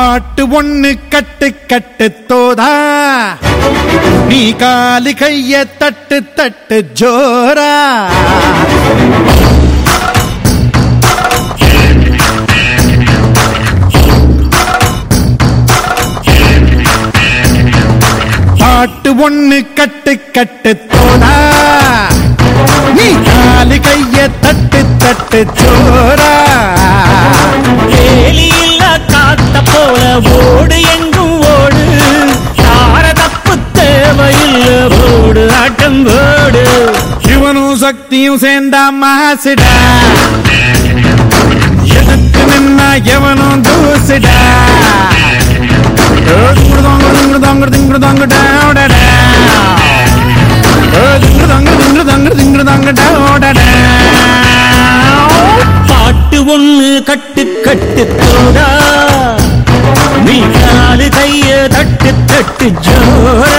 பாட்டு ஒண்ணு கட்டு கட்டு தோதா நீ காலு கைய தட்டு தட்டு ஜோரா பாட்டு ஒண்ணு கட்டு கட்டு தோடா நீ காலு கைய தட்டு தட்டு ஜோரா வேலியில்ல காத்த போல ஓடு எங்கும் ஓடு தாரதப்பு தேவையில்ல ஓடு ஆட்டம் ஓடு இவனும் சக்தியும் சேர்ந்தா மாசுடா எதுக்கு நின்னா எவனும் தூசுடா திங்குடுதாங்க திங்குடுதாங்க திங்குடுதாங்க டாடடா திங்குடுதாங்க திங்குடுதாங்க திங்குடுதாங்க டாடடா பாட்டு ஒண்ணு கட்டு கட்டு தோடா நீ காலு கைய தட்டு தட்டு ஜோரா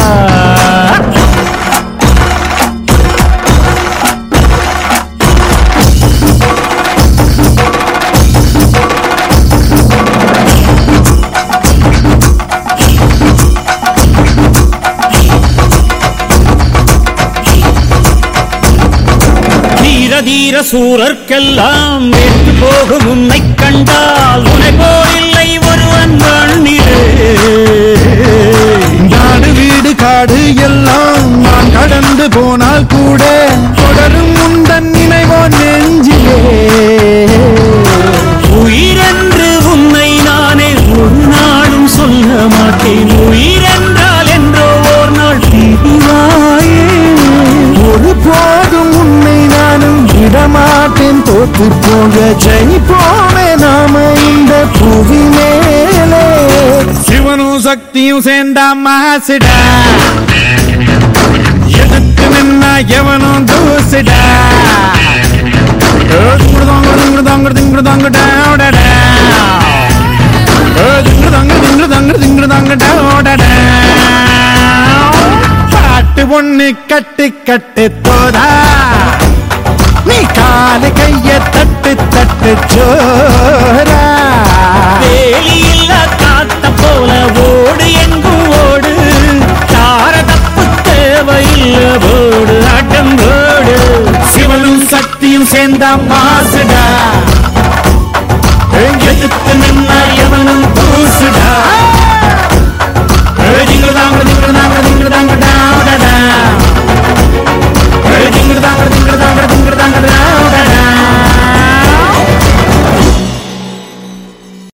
தீர தீர சூரர்க்கெல்லாம் வெட்டு போகும் உன்னை கண்டால் உனை போலில்லை ஒருவன் மண்ணிலே நாடு வீடு காடு எல்லாம் நான் கடந்து போனால் கூட தொடரும் உந்தன் நினைவோ நெஞ்சிலே உயிரென்று உன்னை நானே ஒரு நாளும் சொல்ல மாட்டேன் உயிரென்றால் என்றோ ஓர் நாள் பிரிவாயே ஒரு போதும் உன்னை நானும் விடமாட்டேன் தோத்து போக ஜெயிப்போமே நாம இந்த புவி மேலே சிவனும் சக்தியும் சேர்ந்தா மாசுடா எதுக்கு நின்னா எவனும் தூசுடா திங்குடுதாங்க திங்குடுதாங்க திங்குடுதாங்க டாடடா திங்குடுதாங்க திங்குடுதாங்க திங்குடுதாங்க டாடடா பாட்டு ஒண்ணு கட்டு கட்டு தோதா நீ காலு கைய தட்டு தட்டு ஜோரா வேலியில்ல காத்த போல ஓடு எங்கும் ஓடு தாரதப்பு தேவையில்ல ஓடு ஆட்டம் ஓடு சிவனும் சக்தியும் சேர்ந்தா மாசு